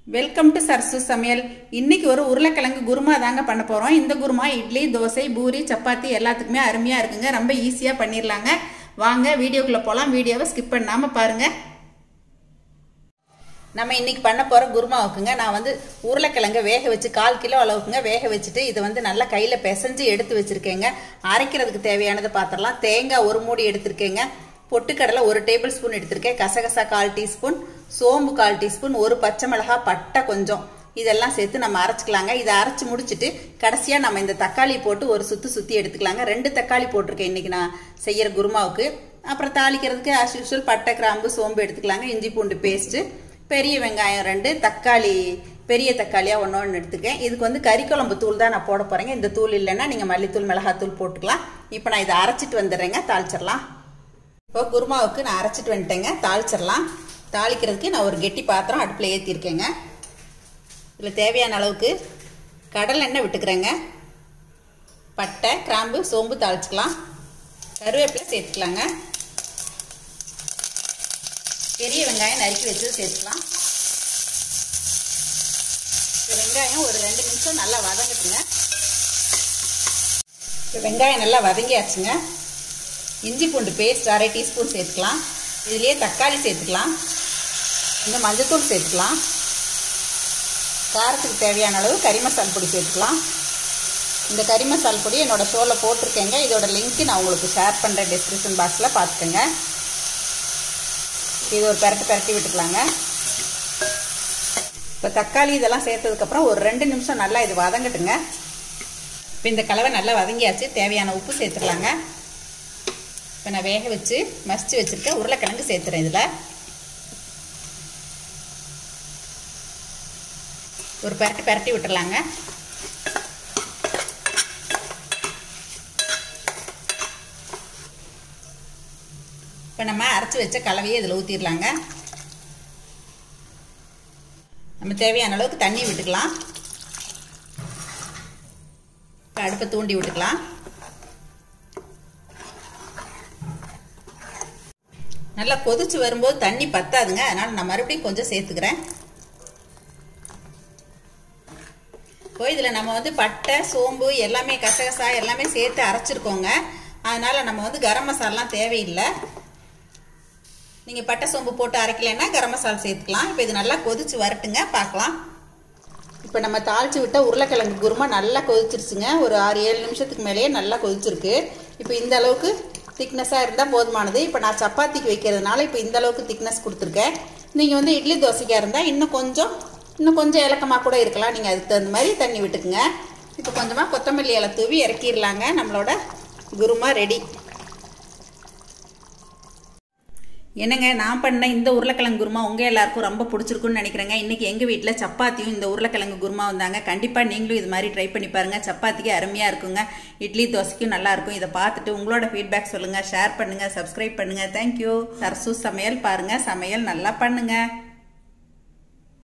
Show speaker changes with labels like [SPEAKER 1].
[SPEAKER 1] welcome to சர்சு சமையல் இன்னைக்கு ஒரு உருளைக்கிழங்கு குருமா தாங்க பண்ண போறோம் இந்த குருமா இட்லி தோசை பூரி சப்பாத்தி எல்லாத்துக்குமே அருமையா இருக்குங்க ரொம்ப ஈஸியா பண்ணிடலாங்க வாங்க வீடியோக்குள்ள போலாம் வீடியோவை ஸ்கிப் பண்ணாம பாருங்க நம்ம இன்னைக்கு பண்ண போற குருமாவுக்குங்க நான் வந்து உருளைக்கிழங்க வேக வச்சு கால் கிலோ அளவுக்குங்க வேக வச்சுட்டு இதை வந்து நல்லா கையில பிசைஞ்சு எடுத்து வச்சிருக்கேங்க அரைக்கிறதுக்கு தேவையானதை பார்த்துடலாம் தேங்காய் ஒரு மூடி எடுத்திருக்கேங்க பொட்டுக்கடலை ஒரு டேபிள் ஸ்பூன் எடுத்திருக்கேன் கசகசா கால் டீஸ்பூன் சோம்பு கால் டீஸ்பூன் ஒரு பச்சை மிளகா பட்டை கொஞ்சம் இதெல்லாம் சேர்த்து நம்ம அரைச்சிக்கலாங்க இதை அரைச்சி முடிச்சுட்டு கடைசியாக நம்ம இந்த தக்காளி போட்டு ஒரு சுற்றி சுற்றி எடுத்துக்கலாங்க ரெண்டு தக்காளி போட்டிருக்கேன் இன்னைக்கு நான் செய்கிற குருமாவுக்கு அப்புறம் தாளிக்கிறதுக்கு ஆஸ் யூஸ்வல் பட்டை கிராம்பு சோம்பு எடுத்துக்கலாங்க இஞ்சி பூண்டு பேஸ்ட்டு பெரிய வெங்காயம் ரெண்டு தக்காளி பெரிய தக்காளியாக ஒன்று ஒன்று எடுத்துக்கேன் இதுக்கு வந்து கறி குழம்பு தூள் தான் நான் போட போகிறேங்க இந்த தூள் இல்லைன்னா நீங்கள் மல்லித்தூள் மிளகாத்தூள் போட்டுக்கலாம் இப்போ நான் இதை அரைச்சிட்டு வந்துடுறேங்க தாளிச்சிடலாம் இப்போ குருமாவுக்கு நான் அரைச்சிட்டு வந்துட்டேங்க தாளிச்சிடலாம் தாளிக்கிறதுக்கு நான் ஒரு கெட்டி பாத்திரம் அடுப்பில் ஏற்றிருக்கேங்க இதில் தேவையான அளவுக்கு கடல் எண்ணெய் விட்டுக்கிறேங்க பட்டை கிராம்பு சோம்பு தாளிச்சிக்கலாம் கருவேப்பிலை சேர்த்துக்கலாங்க பெரிய வெங்காயம் நறுக்கி வச்சு சேர்த்துக்கலாம் வெங்காயம் ஒரு ரெண்டு நிமிஷம் நல்லா வதங்கட்டுங்க வெங்காயம் நல்லா வதங்கியாச்சுங்க இஞ்சி பூண்டு பேஸ்ட் அரை டீஸ்பூன் சேர்த்துக்கலாம் இதுலேயே தக்காளி சேர்த்துக்கலாம் இன்னும் மஞ்சத்தூள் சேர்த்துக்கலாம் காரத்துக்கு தேவையான அளவு கறி மசால் பொடி சேர்த்துக்கலாம் இந்த கறி மசால் பொடி என்னோட ஷோவில் போட்டிருக்கேங்க இதோட லிங்க்கு நான் உங்களுக்கு ஷேர் பண்ணுறேன் டிஸ்கிரிப்ஷன் பாக்ஸில் பார்த்துக்கோங்க இது ஒரு பரட்டு பரட்டி விட்டுக்கலாங்க இப்போ தக்காளி இதெல்லாம் சேர்த்ததுக்கப்புறம் ஒரு ரெண்டு நிமிஷம் நல்லா இது வதங்கட்டுங்க இப்போ இந்த கலவை நல்லா வதங்கியாச்சு தேவையான உப்பு சேர்த்துக்கலாங்க இப்போ நான் வேக வச்சு மசிச்சு வச்சுருக்கேன் உருளைக்கிழங்கு சேர்த்துறேன் இதில் ஒரு பரட்டி பரட்டி விட்டுறலாங்க இப்போ நம்ம அரைச்சி வச்ச கலவையை இதில் ஊற்றிடலாங்க நம்ம தேவையான அளவுக்கு தண்ணி விட்டுக்கலாம் இப்போ அடுப்பை தூண்டி விட்டுக்கலாம் நல்லா கொதிச்சு வரும்போது தண்ணி பத்தாதுங்க அதனால் நான் மறுபடியும் கொஞ்சம் சேர்த்துக்கிறேன் இப்போ இதில் நம்ம வந்து பட்டை சோம்பு எல்லாமே கசகசா எல்லாமே சேர்த்து அரைச்சிருக்கோங்க அதனால் நம்ம வந்து கரம் மசாலாம் தேவையில்லை நீங்கள் பட்டை சோம்பு போட்டு அரைக்கலைன்னா கரம் மசாலா சேர்த்துக்கலாம் இப்போ இது நல்லா கொதிச்சு வரட்டுங்க பார்க்கலாம் இப்போ நம்ம தாளித்து விட்ட உருளைக்கிழங்கு குருமா நல்லா கொதிச்சிருச்சுங்க ஒரு ஆறு ஏழு நிமிஷத்துக்கு மேலேயே நல்லா கொதிச்சிருக்கு இப்போ இந்த அளவுக்கு திக்னஸாக இருந்தால் போதுமானது இப்போ நான் சப்பாத்திக்கு வைக்கிறதுனால இப்போ இந்த அளவுக்கு திக்னஸ் கொடுத்துருக்கேன் நீங்கள் வந்து இட்லி தோசைக்காக இருந்தால் இன்னும் கொஞ்சம் இன்னும் கொஞ்சம் இலக்கமாக கூட இருக்கலாம் நீங்கள் அதுக்கு தகுந்த மாதிரி தண்ணி விட்டுக்குங்க இப்போ கொஞ்சமாக கொத்தமல்லி இலை தூவி இறக்கிடலாங்க நம்மளோட குருமா ரெடி என்னங்க நான் பண்ண இந்த உருளைக்கிழங்கு குருமா உங்கள் எல்லாருக்கும் ரொம்ப பிடிச்சிருக்குன்னு நினைக்கிறேங்க இன்றைக்கி எங்கள் வீட்டில் சப்பாத்தியும் இந்த உருளைக்கிழங்கு குருமா வந்தாங்க கண்டிப்பாக நீங்களும் இது மாதிரி ட்ரை பண்ணி பாருங்கள் சப்பாத்திக்கு அருமையாக இருக்குங்க இட்லி தோசைக்கும் நல்லாயிருக்கும் இதை பார்த்துட்டு உங்களோட ஃபீட்பேக் சொல்லுங்கள் ஷேர் பண்ணுங்கள் சப்ஸ்கிரைப் பண்ணுங்கள் தேங்க்யூ சர்சு சமையல் பாருங்கள் சமையல் நல்லா பண்ணுங்கள்